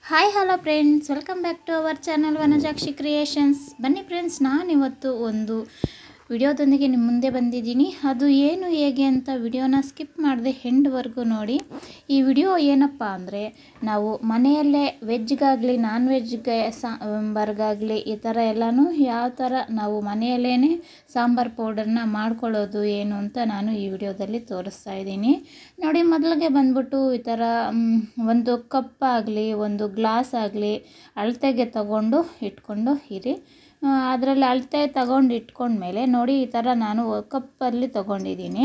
hi hello friends welcome back to our channel Vanajakshi creations ಬನ್ನಿ friends ನಾನಿವತ್ತು ಒಂದು ವಿಡಿಯೋದೊಂದಿಗೆ ನಿಮ್ಮ ಮುಂದೆ ಬಂದಿದ್ದೀನಿ ಅದು ಏನು ಹೇಗೆ ಅಂತ ವಿಡಿಯೋನ ಸ್ಕಿಪ್ ಮಾಡದೆ ಹೆಂಡ್ವರೆಗೂ ನೋಡಿ ಈ ವಿಡಿಯೋ ಏನಪ್ಪ ಅಂದರೆ ನಾವು ಮನೆಯಲ್ಲೇ ವೆಜ್ಗಾಗಲಿ ನಾನ್ ವೆಜ್ಗೆ ಸಾಂಬಾರ್ಗಾಗಲಿ ಈ ಥರ ಎಲ್ಲನೂ ಯಾವ ಥರ ನಾವು ಮನೆಯಲ್ಲೇ ಸಾಂಬಾರು ಪೌಡರ್ನ ಮಾಡ್ಕೊಳ್ಳೋದು ಏನು ಅಂತ ನಾನು ಈ ವಿಡಿಯೋದಲ್ಲಿ ತೋರಿಸ್ತಾ ಇದ್ದೀನಿ ನೋಡಿ ಮೊದಲಿಗೆ ಬಂದ್ಬಿಟ್ಟು ಈ ಥರ ಮ್, ಒಂದು ಕಪ್ ಆಗಲಿ ಒಂದು ಗ್ಲಾಸ್ ಆಗಲಿ ಅಳತೆಗೆ ತಗೊಂಡು ಇಟ್ಕೊಂಡು ಇರಿ ಅದರಲ್ಲಿ ಅಳತೆ ತಗೊಂಡು ಇಟ್ಕೊಂಡ್ಮೇಲೆ ನೋಡಿ ಈ ಥರ ನಾನು ಕಪ್ಪಲ್ಲಿ ತಗೊಂಡಿದ್ದೀನಿ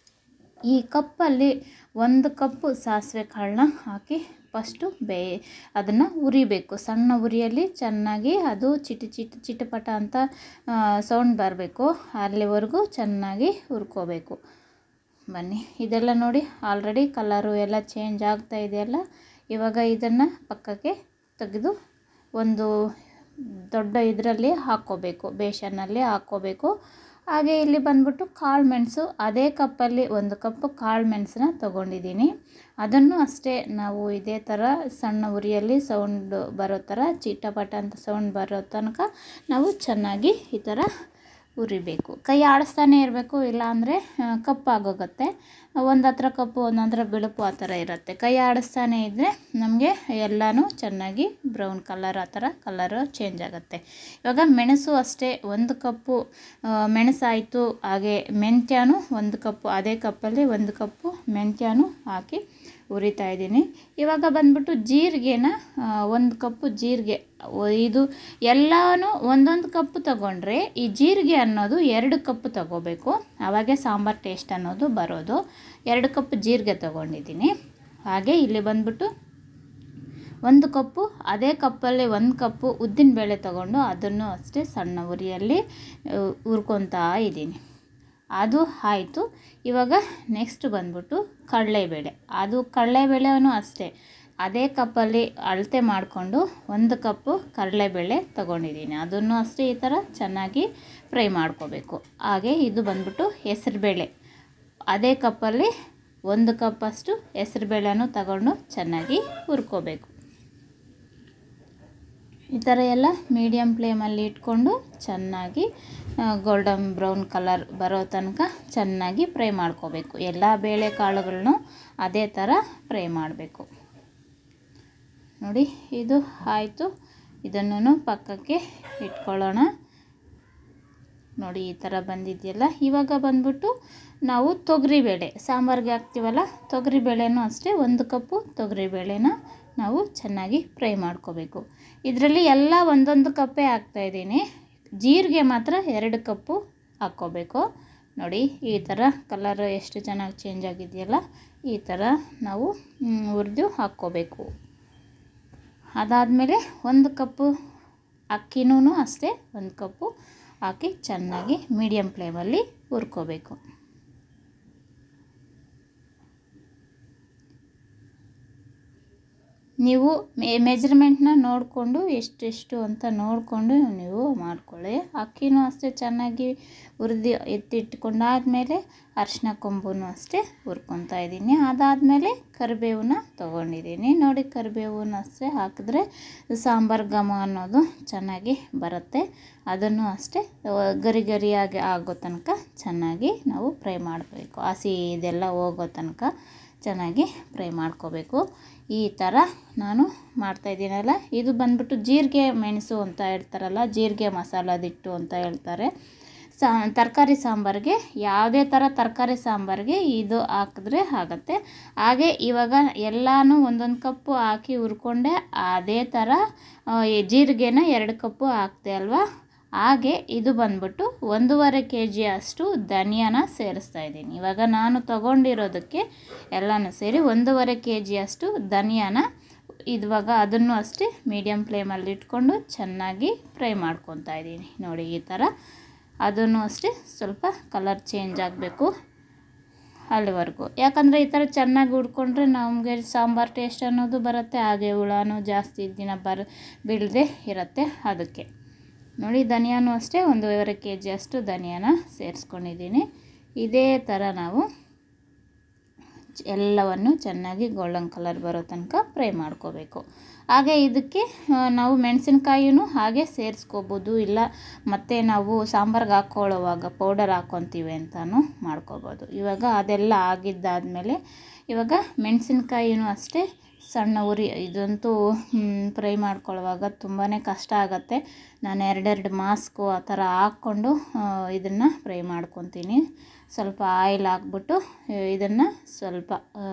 ಈ ಕಪ್ಪಲ್ಲಿ ಒಂದು ಕಪ್ಪು ಸಾಸಿವೆ ಕಾಳನ್ನ ಹಾಕಿ ಫಸ್ಟು ಬೇ ಅದನ್ನು ಉರಿಬೇಕು ಸಣ್ಣ ಉರಿಯಲ್ಲಿ ಚೆನ್ನಾಗಿ ಅದು ಚಿಟಿ ಚಿಟ್ ಚಿಟಪಟ ಅಂತ ಸೌಂಡ್ ಬರಬೇಕು ಅಲ್ಲಿವರೆಗೂ ಚೆನ್ನಾಗಿ ಹುರ್ಕೋಬೇಕು ಬನ್ನಿ ಇದೆಲ್ಲ ನೋಡಿ ಆಲ್ರೆಡಿ ಕಲರು ಎಲ್ಲ ಚೇಂಜ್ ಆಗ್ತಾ ಇದೆಯಲ್ಲ ಇವಾಗ ಇದನ್ನು ಪಕ್ಕಕ್ಕೆ ತೆಗೆದು ಒಂದು ದೊಡ್ಡ ಇದರಲ್ಲಿ ಹಾಕ್ಕೋಬೇಕು ಬೇಷನ್ನಲ್ಲಿ ಹಾಕ್ಕೋಬೇಕು ಹಾಗೆ ಇಲ್ಲಿ ಬಂದ್ಬಿಟ್ಟು ಕಾಳು ಮೆಣಸು ಅದೇ ಕಪ್ಪಲ್ಲಿ ಒಂದು ಕಪ್ಪು ಕಾಳು ಮೆಣಸನ್ನ ತೊಗೊಂಡಿದ್ದೀನಿ ಅದನ್ನು ಅಷ್ಟೇ ನಾವು ಇದೇ ಥರ ಸಣ್ಣ ಉರಿಯಲ್ಲಿ ಸೌಂಡ್ ಬರೋ ಥರ ಚಿಟಪಟ ಅಂತ ಸೌಂಡ್ ಬರೋ ತನಕ ನಾವು ಚೆನ್ನಾಗಿ ಈ ಥರ ಉರಿಬೇಕು ಕೈ ಆಡಿಸ್ತಾನೆ ಇರಬೇಕು ಇಲ್ಲಾಂದರೆ ಕಪ್ಪಾಗೋಗುತ್ತೆ ಒಂದು ಹತ್ರ ಕಪ್ಪು ಒಂದೊಂದರ ಬಿಳುಪು ಆ ಥರ ಇರುತ್ತೆ ಕೈ ಆಡಿಸ್ತಾನೆ ಇದ್ದರೆ ನಮಗೆ ಎಲ್ಲನೂ ಚೆನ್ನಾಗಿ ಬ್ರೌನ್ ಕಲರ್ ಆ ಥರ ಕಲರು ಚೇಂಜ್ ಆಗುತ್ತೆ ಇವಾಗ ಮೆಣಸು ಅಷ್ಟೇ ಒಂದು ಕಪ್ಪು ಆ, ಮೆಣಸಾಯಿತು ಹಾಗೆ ಮೆಂತ್ಯನೂ ಒಂದು ಕಪ್ಪು ಅದೇ ಕಪ್ಪಲ್ಲಿ ಒಂದು ಕಪ್ಪು ಮೆಂತ್ಯನೂ ಹಾಕಿ ಉರಿತಾ ಇದ್ದೀನಿ ಇವಾಗ ಬಂದ್ಬಿಟ್ಟು ಜೀರಿಗೆನ ಆ, ಒಂದು ಕಪ್ಪು ಜೀರಿಗೆ ಒ- ಇದು ಎಲ್ಲನೂ ಒಂದೊಂದು ಕಪ್ಪು ತಗೊಂಡ್ರೆ ಈ ಜೀರಿಗೆ ಅನ್ನೋದು ಎರಡು ಕಪ್ಪು ತಗೋಬೇಕು ಆವಾಗೆ ಸಾಂಬಾರು ಟೇಸ್ಟ್ ಅನ್ನೋದು ಬರೋದು ಎರಡು ಕಪ್ ಜೀರಿಗೆ ತಗೊಂಡಿದ್ದೀನಿ ಹಾಗೆ ಇಲ್ಲಿ ಬಂದ್ಬಿಟ್ಟು ಒಂದು ಕಪ್ಪು ಅದೇ ಕಪ್ಪಲ್ಲಿ ಒಂದು ಕಪ್ಪು ಉದ್ದಿನಬೇಳೆ ತಗೊಂಡು ಅದನ್ನು ಅಷ್ಟೇ ಸಣ್ಣ ಉರಿಯಲ್ಲಿ ಆ, ಹುರ್ಕೊತಾ ಇದ್ದೀನಿ ಅದು ಆಯಿತು ಇವಾಗ ನೆಕ್ಸ್ಟ್ ಬಂದ್ಬಿಟ್ಟು ಕಡಲೆಬೇಳೆ ಅದು ಕಡಲೆಬೇಳೆನೂ ಅಷ್ಟೇ ಅದೇ ಕಪ್ಪಲ್ಲಿ ಅಳತೆ ಮಾಡಿಕೊಂಡು ಒಂದು ಕಪ್ಪು ಕಡಲೆಬೇಳೆ ತಗೊಂಡಿದ್ದೀನಿ ಅದನ್ನು ಅಷ್ಟೇ ಈ ಥರ ಚೆನ್ನಾಗಿ ಫ್ರೈ ಮಾಡ್ಕೋಬೇಕು ಹಾಗೆ ಇದು ಬಂದ್ಬಿಟ್ಟು ಹೆಸರುಬೇಳೆ ಅದೇ ಕಪ್ಪಲ್ಲಿ ಒಂದು ಕಪ್ಪಷ್ಟು ಹೆಸರುಬೇಳೆನೂ ತಗೊಂಡು ಚೆನ್ನಾಗಿ ಹುರ್ಕೋಬೇಕು ಈ ಥರ ಎಲ್ಲ ಮೀಡಿಯಮ್ ಫ್ಲೇಮಲ್ಲಿ ಇಟ್ಕೊಂಡು ಚೆನ್ನಾಗಿ ಗೋಲ್ಡನ್ ಬ್ರೌನ್ ಕಲರ್ ಬರೋ ತನಕ ಚೆನ್ನಾಗಿ ಫ್ರೈ ಮಾಡ್ಕೋಬೇಕು ಎಲ್ಲ ಬೇಳೆ ಕಾಳುಗಳನ್ನು ಅದೇ ಥರ ಫ್ರೈ ಮಾಡಬೇಕು ನೋಡಿ ಇದು ಆಯಿತು ಇದನ್ನು ಪಕ್ಕಕ್ಕೆ ಇಟ್ಕೊಳ್ಳೋಣ ನೋಡಿ ಈ ಥರ ಬಂದಿದೆಯಲ್ಲ ಇವಾಗ ಬಂದ್ಬಿಟ್ಟು ನಾವು ತೊಗರಿಬೇಳೆ ಸಾಂಬಾರಿಗೆ ಹಾಕ್ತೀವಲ್ಲ ತೊಗರಿಬೇಳೆನೂ ಅಷ್ಟೇ ಒಂದು ಕಪ್ಪು ತೊಗರಿಬೇಳೆನ ನಾವು ಚೆನ್ನಾಗಿ ಫ್ರೈ ಮಾಡ್ಕೋಬೇಕು ಇದರಲ್ಲಿ ಎಲ್ಲ ಒಂದೊಂದು ಕಪ್ಪೇ ಹಾಕ್ತಾಯಿದ್ದೀನಿ ಜೀರಿಗೆ ಮಾತ್ರ ಎರಡು ಕಪ್ಪು ಹಾಕ್ಕೋಬೇಕು ನೋಡಿ ಈ ಥರ ಕಲರ್ ಎಷ್ಟು ಚೆನ್ನಾಗಿ ಚೇಂಜ್ ಆಗಿದೆಯಲ್ಲ ಈ ಥರ ನಾವು ಹುರಿದು ಹಾಕ್ಕೋಬೇಕು ಅದಾದಮೇಲೆ ಒಂದು ಕಪ್ಪು ಅಕ್ಕಿನೂ ಅಷ್ಟೇ ಒಂದು ಕಪ್ಪು ಹಾಕಿ ಚೆನ್ನಾಗಿ ಮೀಡಿಯಮ್ ಫ್ಲೇಮಲ್ಲಿ ಹುರ್ಕೋಬೇಕು ನೀವು ಮೆ ಮೆಜರ್ಮೆಂಟ್ನ ನೋಡಿಕೊಂಡು ಎಷ್ಟೆಷ್ಟು ಅಂತ ನೋಡಿಕೊಂಡು ನೀವು ಮಾಡ್ಕೊಳ್ಳಿ ಅಕ್ಕಿನೂ ಅಷ್ಟೇ ಚೆನ್ನಾಗಿ ಹುರಿದು ಎತ್ತಿಟ್ಕೊಂಡಾದ್ಮೇಲೆ ಅರಿಶಿನ ಕೊಂಬುನು ಅಷ್ಟೇ ಹುರ್ಕೊತಾ ಇದ್ದೀನಿ ಅದಾದಮೇಲೆ ಕರಿಬೇವನ್ನ ತೊಗೊಂಡಿದ್ದೀನಿ ನೋಡಿ ಕರಿಬೇವನ್ನ ಅಷ್ಟೇ ಹಾಕಿದ್ರೆ ಸಾಂಬಾರು ಘಮ ಅನ್ನೋದು ಚೆನ್ನಾಗಿ ಬರುತ್ತೆ ಅದನ್ನು ಅಷ್ಟೇ ಆ, ಗರಿ ಗರಿಯಾಗಿ ಆಗೋ ತನಕ ಚೆನ್ನಾಗಿ ನಾವು ಫ್ರೈ ಮಾಡಬೇಕು ಹಸಿ ಇದೆಲ್ಲ ಹೋಗೋ ತನಕ ಚೆನ್ನಾಗಿ ಫ್ರೈ ಮಾಡ್ಕೋಬೇಕು ಈ ಥರ ನಾನು ಮಾಡ್ತಾಯಿದ್ದೀನಲ್ಲ ಇದು ಬಂದ್ಬಿಟ್ಟು ಜೀರಿಗೆ ಮೆಣಸು ಅಂತ ಹೇಳ್ತಾರಲ್ಲ ಜೀರಿಗೆ ಮಸಾಲದಿಟ್ಟು ಅಂತ ಹೇಳ್ತಾರೆ ಸಾ ತರಕಾರಿ ಸಾಂಬಾರಿಗೆ ಯಾವುದೇ ಥರ ತರಕಾರಿ ಸಾಂಬಾರಿಗೆ ಇದು ಹಾಕಿದ್ರೆ ಆಗುತ್ತೆ ಹಾಗೆ ಇವಾಗ ಎಲ್ಲನೂ ಒಂದೊಂದು ಕಪ್ಪು ಹಾಕಿ ಹುರ್ಕೊಂಡೆ ಅದೇ ಥರ ಆ, ಈ ಜೀರಿಗೆನ ಎರಡು ಕಪ್ಪು ಹಾಕ್ತೆ ಅಲ್ವಾ ಹಾಗೆ ಇದು ಬಂದ್ಬಿಟ್ಟು ಒಂದೂವರೆ ಕೆ ಜಿಯಷ್ಟು ಧನಿಯಾನ ಸೇರಿಸ್ತಾ ಇದ್ದೀನಿ ಇವಾಗ ನಾನು ತಗೊಂಡಿರೋದಕ್ಕೆ ಎಲ್ಲನೂ ಸೇರಿ ಒಂದೂವರೆ ಕೆ ಜಿಯಷ್ಟು ಧನಿಯಾನ ಇವಾಗ ಅದನ್ನು ಅಷ್ಟೇ ಮೀಡಿಯಮ್ ಫ್ಲೇಮಲ್ಲಿ ಇಟ್ಕೊಂಡು ಚೆನ್ನಾಗಿ ಫ್ರೈ ಮಾಡ್ಕೊತಾ ಇದ್ದೀನಿ ನೋಡಿ ಈ ಥರ ಅದನ್ನು ಅಷ್ಟೇ ಸ್ವಲ್ಪ ಕಲರ್ ಚೇಂಜ್ ಆಗಬೇಕು ಅಲ್ಲಿವರೆಗೂ ಯಾಕಂದರೆ ಈ ಥರ ಚೆನ್ನಾಗಿ ಹುಡ್ಕೊಂಡ್ರೆ ನಮಗೆ ಸಾಂಬಾರು ಟೇಸ್ಟ್ ಅನ್ನೋದು ಬರುತ್ತೆ ಹಾಗೆ ಹುಳನೂ ಜಾಸ್ತಿ ದಿನ ಬರ ಬೀಳದೆ ಇರುತ್ತೆ ಅದಕ್ಕೆ ನೋಡಿ ಧನಿಯಾನು ಅಷ್ಟೇ ಒಂದೂವರೆ ಕೆ ಜಿ ಅಷ್ಟು ಧನಿಯಾನ ಸೇರಿಸ್ಕೊಂಡಿದ್ದೀನಿ ಇದೇ ಥರ ನಾವು ಚ- ಎಲ್ಲವನ್ನು ಚೆನ್ನಾಗಿ ಗೋಲ್ಡನ್ ಕಲರ್ ಬರೋ ತನಕ ಫ್ರೈ ಮಾಡ್ಕೋಬೇಕು ಹಾಗೆ ಇದಕ್ಕೆ ಆ, ನಾವು ಮೆಣಸಿನ್ಕಾಯಿನೂ ಹಾಗೆ ಸೇರಿಸ್ಕೋಬೋದು ಇಲ್ಲ ಮತ್ತೆ ನಾವು ಸಾಂಬಾರ್ಗೆ ಹಾಕ್ಕೊಳ್ಳುವಾಗ ಪೌಡರ್ ಹಾಕ್ಕೊತೀವಿ ಅಂತಲೂ ಮಾಡ್ಕೋಬೋದು ಇವಾಗ ಅದೆಲ್ಲ ಆಗಿದ್ದಾದಮೇಲೆ ಇವಾಗ ಮೆಣಸಿನ್ಕಾಯಿನೂ ಅಷ್ಟೇ ಸಣ್ಣ ಉರಿ ಇದಂತೂ ಫ್ರೈ ಮಾಡ್ಕೊಳ್ಳುವಾಗ ತುಂಬಾ ಕಷ್ಟ ಆಗುತ್ತೆ ನಾನು ಎರಡೆರಡು ಮಾಸ್ಕು ಆ ಥರ ಹಾಕ್ಕೊಂಡು ಇದನ್ನು ಫ್ರೈ ಮಾಡ್ಕೊತೀನಿ ಸ್ವಲ್ಪ ಆಯಿಲ್ ಹಾಕ್ಬಿಟ್ಟು ಇದನ್ನು ಸ್ವಲ್ಪ ಆ,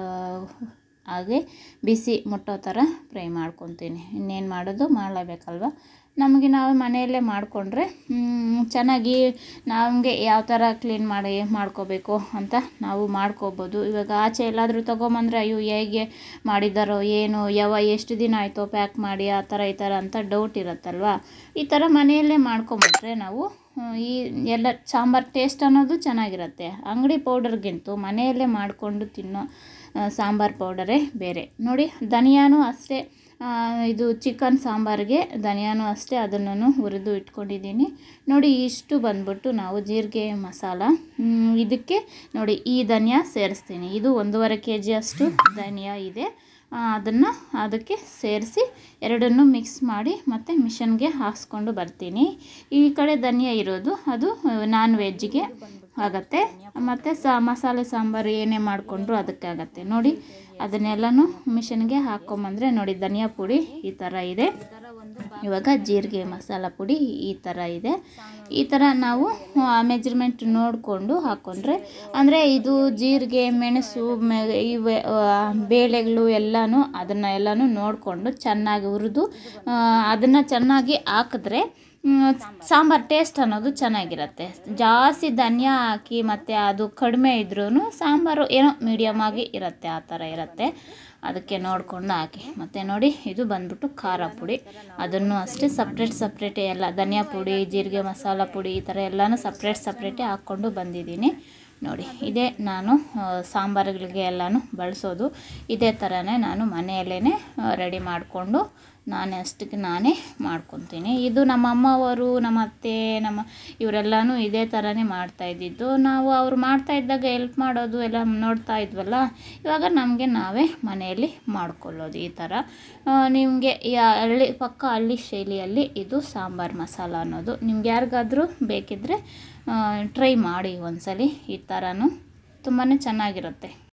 ಹಾಗೆ ಬಿಸಿ ಮುಟ್ಟೋ ಥರ ಫ್ರೈ ಮಾಡ್ಕೊತೀನಿ ಇನ್ನೇನು ಮಾಡೋದು ಮಾಡಲೇಬೇಕಲ್ವ ನಮಗೆ ನಾವು ಮನೆಯಲ್ಲೇ ಮಾಡಿಕೊಂಡ್ರೆ ಚೆನ್ನಾಗಿ ನಮಗೆ ಯಾವ ಥರ ಕ್ಲೀನ್ ಮಾಡಿ ಮಾಡ್ಕೋಬೇಕು ಅಂತ ನಾವು ಮಾಡ್ಕೋಬೋದು ಇವಾಗ ಆಚೆ ಎಲ್ಲಾದರೂ ತೊಗೊಂಬಂದ್ರೆ ಅಯ್ಯೋ ಹೇಗೆ ಮಾಡಿದ್ದಾರೋ ಏನು ಯಾವ ಎಷ್ಟು ದಿನ ಆಯಿತೋ ಪ್ಯಾಕ್ ಮಾಡಿ ಆ ಥರ ಈ ಥರ ಅಂತ ಡೌಟ್ ಇರುತ್ತಲ್ವ ಈ ಥರ ಮನೆಯಲ್ಲೇ ಮಾಡ್ಕೊಂಬಿಟ್ರೆ ನಾವು ಆ, ಈ ಎಲ್ಲ ಸಾಂಬಾರು ಟೇಸ್ಟ್ ಅನ್ನೋದು ಚೆನ್ನಾಗಿರುತ್ತೆ ಅಂಗಡಿ ಪೌಡರ್ಗಿಂತೂ ಮನೆಯಲ್ಲೇ ಮಾಡಿಕೊಂಡು ತಿನ್ನೋ ಆ, ಸಾಂಬಾರ್ ಪೌಡರೇ ಬೇರೆ ನೋಡಿ ಧನಿಯಾನು ಅಷ್ಟೇ ಆ, ಇದು ಚಿಕನ್ ಸಾಂಬಾರಿಗೆ ಧನಿಯಾನು ಅಷ್ಟೇ ಅದನ್ನು ಹುರಿದು ಇಟ್ಕೊಂಡಿದ್ದೀನಿ ನೋಡಿ ಇಷ್ಟು ಬಂದ್ಬಿಟ್ಟು ನಾವು ಜೀರಿಗೆ ಮಸಾಲ ಮ್, ಇದಕ್ಕೆ ನೋಡಿ ಈ ಧನಿಯಾ ಸೇರಿಸ್ತೀನಿ ಇದು ಒಂದೂವರೆ ಕೆ ಜಿ ಅಷ್ಟು ಧನಿಯಾ ಇದೆ ಅದನ್ನು ಅದಕ್ಕೆ ಸೇರಿಸಿ ಎರಡನ್ನೂ ಮಿಕ್ಸ್ ಮಾಡಿ ಮತ್ತು ಮಿಷನ್ಗೆ ಹಾಕ್ಸ್ಕೊಂಡು ಬರ್ತೀನಿ ಈ ಕಡೆ ಧನಿಯಾ ಇರೋದು ಅದು ನಾನ್ ವೆಜ್ಜಿಗೆ ಆಗತ್ತೆ ಮತ್ತು ಸಾ ಮಸಾಲೆ ಸಾಂಬಾರು ಏನೇ ಮಾಡಿಕೊಂಡ್ರು ಅದಕ್ಕೆ ಆಗತ್ತೆ ನೋಡಿ ಅದನ್ನೆಲ್ಲನೂ ಮಿಷನ್ಗೆ ಹಾಕ್ಕೊಂಬಂದ್ರೆ ನೋಡಿ ಧನಿಯಾ ಪುಡಿ ಈ ಥರ ಇದೆ ಇವಾಗ ಜೀರಿಗೆ ಮಸಾಲ ಪುಡಿ ಈ ಥರ ಇದೆ ಈ ಥರ ನಾವು ಮೆಜರ್ಮೆಂಟ್ ನೋಡಿಕೊಂಡು ಹಾಕ್ಕೊಂಡ್ರೆ ಅಂದರೆ ಇದು ಜೀರಿಗೆ ಮೆಣಸು ಮೆ ಇವೆ ಆ, ಬೇಳೆಗಳು ಎಲ್ಲನೂ ಅದನ್ನು ಎಲ್ಲನೂ ನೋಡಿಕೊಂಡು ಚೆನ್ನಾಗಿ ಹುರಿದು ಅದನ್ನು ಚೆನ್ನಾಗಿ ಹಾಕಿದ್ರೆ ಸಾಂಬಾರು ಟೇಸ್ಟ್ ಅನ್ನೋದು ಚೆನ್ನಾಗಿರುತ್ತೆ ಜಾಸ್ತಿ ಧನಿಯಾ ಹಾಕಿ ಮತ್ತು ಅದು ಕಡಿಮೆ ಇದ್ರೂ ಸಾಂಬಾರು ಏನೋ ಮೀಡಿಯಮ್ ಆಗಿ ಇರುತ್ತೆ ಆ ಥರ ಇರುತ್ತೆ ಅದಕ್ಕೆ ನೋಡಿಕೊಂಡು ಹಾಕಿ ಮತ್ತು ನೋಡಿ ಇದು ಬಂದ್ಬಿಟ್ಟು ಖಾರ ಪುಡಿ ಅದನ್ನು ಅಷ್ಟೇ ಸಪ್ರೇಟ್ ಸಪ್ರೇಟೇ ಎಲ್ಲ ಧನಿಯಾ ಪುಡಿ ಜೀರಿಗೆ ಮಸಾಲ ಪುಡಿ ಈ ಥರ ಎಲ್ಲನೂ ಸಪ್ರೇಟ್ ಸಪ್ರೇಟೇ ಹಾಕ್ಕೊಂಡು ಬಂದಿದ್ದೀನಿ ನೋಡಿ ಇದೇ ನಾನು ಆ, ಸಾಂಬಾರುಗಳಿಗೆ ಎಲ್ಲನೂ ಬಳಸೋದು ಇದೇ ಥರನೇ ನಾನು ಮನೆಯಲ್ಲೇ ರೆಡಿ ಮಾಡಿಕೊಂಡು ನಾನೇ ಅಷ್ಟಕ್ಕೆ ನಾನೇ ಮಾಡ್ಕೊತೀನಿ ಇದು ನಮ್ಮ ಅಮ್ಮವರು ನಮ್ಮ ಅತ್ತೆ ನಮ್ಮ ಇವರೆಲ್ಲನೂ ಇದೇ ಥರನೇ ಮಾಡ್ತಾ ಇದ್ದಿದ್ದು ನಾವು ಅವ್ರು ಮಾಡ್ತಾ ಇದ್ದಾಗ ಎಲ್ಪ್ ಮಾಡೋದು ಎಲ್ಲ ನೋಡ್ತಾ ಇದ್ವಲ್ಲ ಇವಾಗ ನಮಗೆ ನಾವೇ ಮನೆಯಲ್ಲಿ ಮಾಡ್ಕೊಳ್ಳೋದು ಈ ಥರ ನಿಮಗೆ ಹಳ್ಳಿ ಪಕ್ಕ ಹಳ್ಳಿ ಶೈಲಿಯಲ್ಲಿ ಇದು ಸಾಂಬಾರು ಮಸಾಲ ಅನ್ನೋದು ನಿಮ್ಗೆ ಯಾರಿಗಾದರೂ ಬೇಕಿದ್ದರೆ ಟ್ರೈ ಮಾಡಿ ಒಂದ್ಸಲಿ ಈ ಥರನೂ ತುಂಬಾ ಚೆನ್ನಾಗಿರುತ್ತೆ